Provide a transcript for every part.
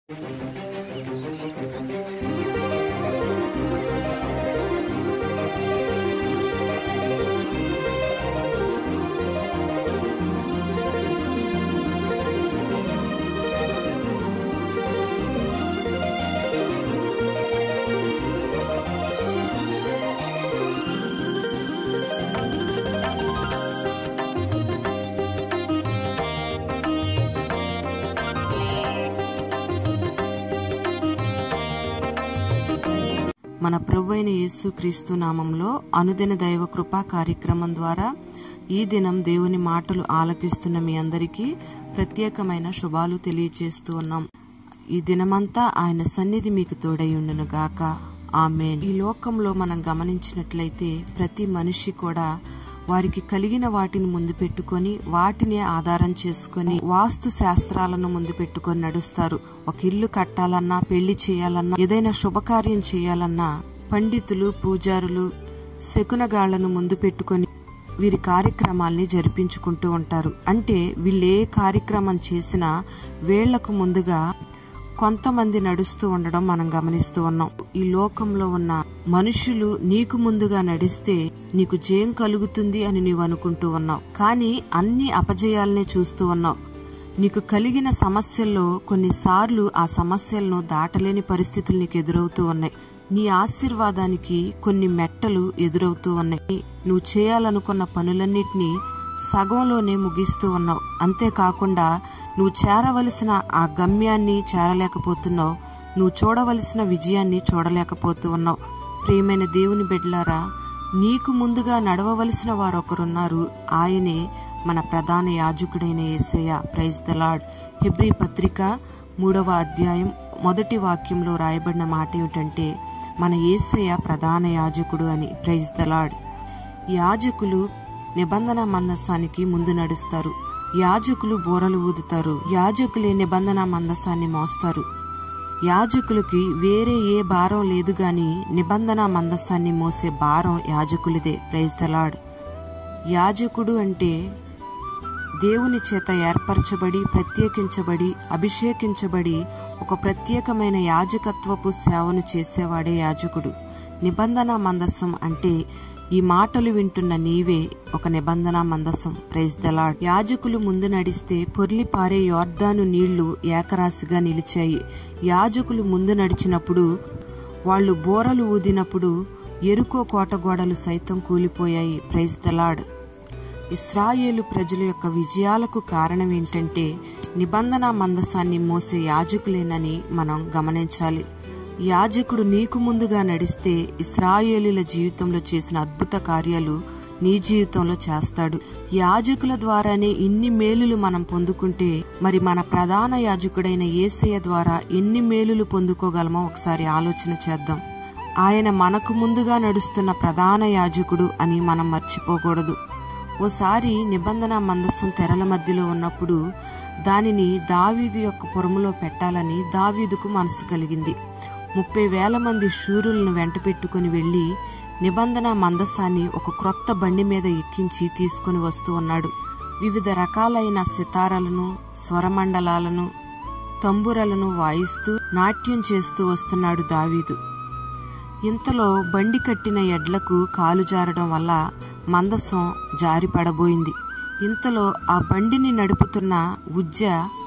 మన ప్రభు అయిన యేసుక్రీస్తు నామంలో అనుదిన దైవ కృపా కార్యక్రమం ద్వారా ఈ దినం దేవుని మాటలు ఆలకిస్తున్న మీ అందరికీ ప్రత్యేకమైన శుభాలు తెలియజేస్తూ ఉన్నాం ఈ దినమంతా ఆయన సన్నిధి మీకు తోడై ఉండును గాక ఆమె ఈ లోకంలో మనం గమనించినట్లయితే ప్రతి మనిషి కూడా వారికి కలిగిన వాటిని ముందు పెట్టుకొని వాటినే ఆధారం చేసుకొని వాస్తు శాస్త్రాలను ముందు పెట్టుకొని నడుస్తారు ఒక ఇల్లు కట్టాలన్నా పెళ్లి చేయాలన్నా ఏదైనా శుభకార్యం చేయాలన్నా పండితులు పూజారులు శకునగాళ్లను ముందు పెట్టుకొని వీరి కార్యక్రమాల్ని జరిపించుకుంటూ ఉంటారు అంటే వీళ్ళు ఏ కార్యక్రమం చేసినా వేళ్లకు ముందుగా కొంతమంది నడుస్తూ ఉండడం మనం గమనిస్తూ ఉన్నాం ఈ లోకంలో ఉన్న మనుషులు నీకు ముందుగా నడిస్తే నీకు జయం కలుగుతుంది అని నీవు అనుకుంటూ ఉన్నావు కానీ అన్ని అపజయాలనే చూస్తూ ఉన్నావు నీకు కలిగిన సమస్యల్లో కొన్నిసార్లు ఆ సమస్యలను దాటలేని పరిస్థితులు నీకు ఎదురవుతూ ఉన్నాయి నీ ఆశీర్వాదానికి కొన్ని మెట్టలు ఎదురవుతూ ఉన్నాయి నువ్వు చేయాలనుకున్న పనులన్నిటినీ సగంలోనే ముగిస్తూ ఉన్నావు అంతేకాకుండా నువ్వు చేరవలసిన ఆ గమ్యాన్ని చేరలేకపోతున్నావు నువ్వు చూడవలసిన విజయాన్ని చూడలేకపోతూ ఉన్నావు ప్రియమైన దేవుని బిడ్డలారా నీకు ముందుగా నడవవలసిన వారు ఒకరున్నారు ఆయనే మన ప్రధాన యాజకుడైన ఏసయ్య ప్రైజ్ ద లార్డ్ హెబ్రి పత్రిక మూడవ అధ్యాయం మొదటి వాక్యంలో రాయబడిన మాట ఏమిటంటే మన ఏసయ్య ప్రధాన యాజకుడు అని ప్రైజ్ ద లార్డ్ యాజకులు నిబంధన మందస్సానికి ముందు నడుస్తారు యాజకులు బోరలు ఊదుతారు యాజకులే నిబంధన మందస్సాన్ని మోస్తారు యాజకులకి వేరే ఏ భారం లేదు గాని నిబంధన మందస్సాన్ని మోసే భారం యాజకులదే ప్రైజ్ దలాడ్ యాజకుడు అంటే దేవుని చేత ఏర్పరచబడి ప్రత్యేకించబడి అభిషేకించబడి ఒక ప్రత్యేకమైన యాజకత్వపు సేవను చేసేవాడే యాజకుడు నిబంధన మందస్సం అంటే ఈ మాటలు వింటున్న నీవే ఒక నిబంధన మందసం ప్రైజ్ దలాడ్ యాజకులు ముందు నడిస్తే పొర్లి పారే యోర్దాను నీళ్లు ఏకరాశిగా నిలిచాయి యాజకులు ముందు నడిచినప్పుడు వాళ్ళు బోరలు ఊదినప్పుడు ఎరుకో కోట గోడలు సైతం కూలిపోయాయి ప్రైజ్ దలాడ్ ఇస్రాయేలు ప్రజల యొక్క విజయాలకు కారణం ఏంటంటే నిబంధన మందసాన్ని మోసే యాజకులేనని మనం గమనించాలి యాజకుడు నీకు ముందుగా నడిస్తే ఇస్రాయేలుల జీవితంలో చేసిన అద్భుత కార్యాలు నీ జీవితంలో చేస్తాడు యాజకుల ద్వారానే ఇన్ని మేలులు మనం పొందుకుంటే మరి మన ప్రధాన యాజకుడైన ఏసయ్య ద్వారా ఎన్ని మేలులు పొందుకోగలమో ఒకసారి ఆలోచన చేద్దాం ఆయన మనకు ముందుగా నడుస్తున్న ప్రధాన యాజకుడు అని మనం మర్చిపోకూడదు ఓసారి నిబంధన మందస్సం తెరల మధ్యలో ఉన్నప్పుడు దానిని దావీదు యొక్క పొరములో పెట్టాలని దావీదుకు మనసు కలిగింది ముప్పై వేల మంది శూరులను వెంట పెట్టుకుని వెళ్లి నిబంధన మందసాన్ని ఒక క్రొత్త బండి మీద ఎక్కించి తీసుకుని వస్తూ ఉన్నాడు వివిధ రకాలైన సితారాలను స్వరమండలాలను తంబురలను వాయిస్తూ నాట్యం చేస్తూ వస్తున్నాడు దావీదు ఇంతలో బండి కట్టిన ఎడ్లకు కాలు జారడం వల్ల మందసం జారి పడబోయింది ఇంతలో ఆ బండిని నడుపుతున్న ఉజ్జ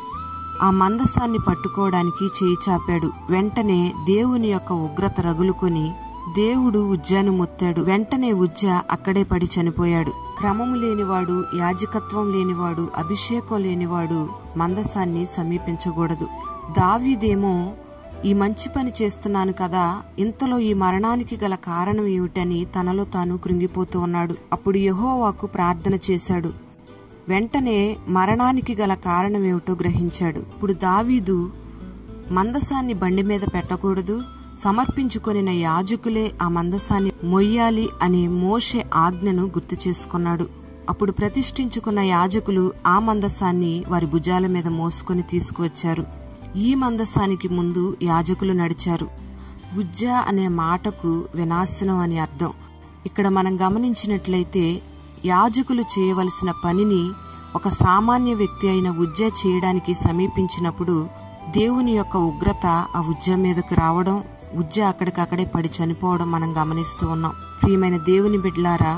ఆ మందసాన్ని పట్టుకోవడానికి చేయి చాపాడు వెంటనే దేవుని యొక్క ఉగ్రత రగులుకొని దేవుడు ఉజ్జాను ముత్తాడు వెంటనే ఉజ్జ అక్కడే పడి చనిపోయాడు క్రమము లేనివాడు యాజకత్వం లేనివాడు అభిషేకం లేనివాడు మందసాన్ని సమీపించకూడదు దావీదేమో ఈ మంచి పని చేస్తున్నాను కదా ఇంతలో ఈ మరణానికి గల కారణం ఏమిటని తనలో తాను కృంగిపోతూ ఉన్నాడు అప్పుడు యహోవాకు ప్రార్థన చేశాడు వెంటనే మరణానికి గల కారణమేమిటో గ్రహించాడు ఇప్పుడు దావీదు మందసాన్ని బండి మీద పెట్టకూడదు సమర్పించుకొనిన యాజకులే ఆ మందసాన్ని మొయ్యాలి అనే మోషే ఆజ్ఞను గుర్తు చేసుకున్నాడు అప్పుడు ప్రతిష్ఠించుకున్న యాజకులు ఆ మందసాన్ని వారి భుజాల మీద మోసుకొని తీసుకువచ్చారు ఈ మందసానికి ముందు యాజకులు నడిచారు ఉజ్జ అనే మాటకు వినాశనం అని అర్థం ఇక్కడ మనం గమనించినట్లయితే యాజకులు చేయవలసిన పనిని ఒక సామాన్య వ్యక్తి అయిన ఉజ్జ చేయడానికి సమీపించినప్పుడు దేవుని యొక్క ఉగ్రత ఆ ఉజ్జ మీదకు రావడం ఉజ్జ అక్కడికక్కడే పడి చనిపోవడం మనం గమనిస్తూ ఉన్నాం ప్రియమైన దేవుని బిడ్లారా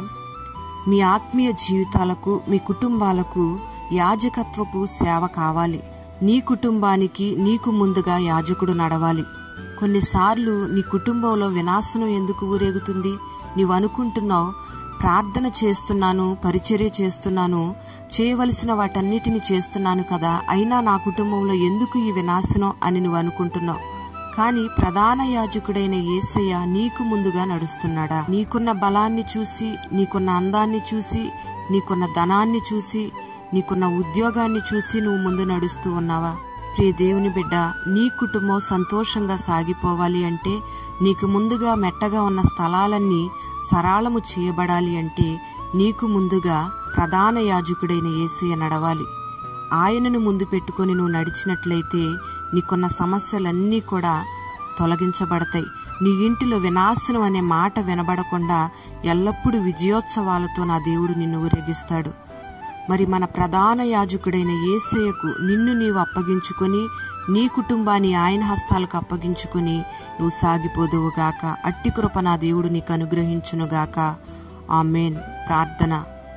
మీ ఆత్మీయ జీవితాలకు మీ కుటుంబాలకు యాజకత్వపు సేవ కావాలి నీ కుటుంబానికి నీకు ముందుగా యాజకుడు నడవాలి కొన్నిసార్లు నీ కుటుంబంలో వినాశనం ఎందుకు ఊరేగుతుంది నీవు అనుకుంటున్నావు ప్రార్థన చేస్తున్నాను పరిచర్య చేస్తున్నాను చేయవలసిన వాటన్నిటిని చేస్తున్నాను కదా అయినా నా కుటుంబంలో ఎందుకు ఈ వినాశనం అని నువ్వు అనుకుంటున్నావు కానీ ప్రధాన యాజకుడైన ఏసయ్య నీకు ముందుగా నడుస్తున్నాడా నీకున్న బలాన్ని చూసి నీకున్న అందాన్ని చూసి నీకున్న ధనాన్ని చూసి నీకున్న ఉద్యోగాన్ని చూసి నువ్వు ముందు నడుస్తూ ఉన్నావా ప్రియ దేవుని బిడ్డ నీ కుటుంబం సంతోషంగా సాగిపోవాలి అంటే నీకు ముందుగా మెట్టగా ఉన్న స్థలాలన్నీ సరాళము చేయబడాలి అంటే నీకు ముందుగా ప్రధాన యాజకుడైన ఏసయ్య నడవాలి ఆయనను ముందు పెట్టుకొని నువ్వు నడిచినట్లయితే నీకున్న సమస్యలన్నీ కూడా తొలగించబడతాయి నీ ఇంటిలో వినాశనం అనే మాట వినబడకుండా ఎల్లప్పుడూ విజయోత్సవాలతో నా దేవుడు నిన్ను ఊరేగిస్తాడు మరి మన ప్రధాన యాజకుడైన ఏసయ్యకు నిన్ను నీవు అప్పగించుకొని నీ కుటుంబాన్ని ఆయన హస్తాలకు అప్పగించుకొని నువ్వు సాగిపోదువుగాక అట్టి కృప నా దేవుడు నీకు అనుగ్రహించునుగాక ఆమెన్ ప్రార్థన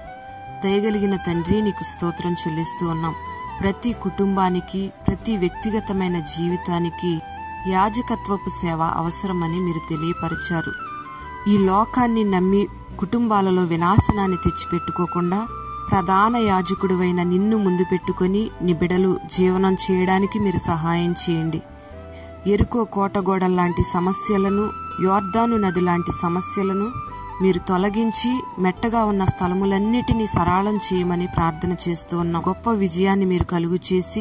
దయగలిగిన తండ్రి నీకు స్తోత్రం చెల్లిస్తూ ఉన్నాం ప్రతి కుటుంబానికి ప్రతి వ్యక్తిగతమైన జీవితానికి యాజకత్వపు సేవ అవసరమని మీరు తెలియపరిచారు ఈ లోకాన్ని నమ్మి కుటుంబాలలో వినాశనాన్ని తెచ్చిపెట్టుకోకుండా ప్రధాన యాజకుడువైన నిన్ను ముందు పెట్టుకొని నిబిడలు జీవనం చేయడానికి మీరు సహాయం చేయండి ఎరుకో కోటగోడ లాంటి సమస్యలను యోర్దాను నది లాంటి సమస్యలను మీరు తొలగించి మెట్టగా ఉన్న స్థలములన్నిటినీ సరాళం చేయమని ప్రార్థన చేస్తూ ఉన్న గొప్ప విజయాన్ని మీరు కలుగు చేసి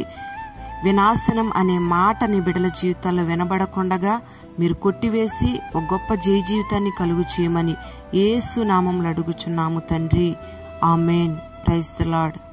వినాశనం అనే మాట నీ బిడల జీవితాల్లో వినబడకుండగా మీరు కొట్టివేసి ఒక గొప్ప జయ జీవితాన్ని కలుగు చేయమని ఏసు నామంలో అడుగుచున్నాము తండ్రి ఆమెన్ ప్రైజ్ ద లాడ్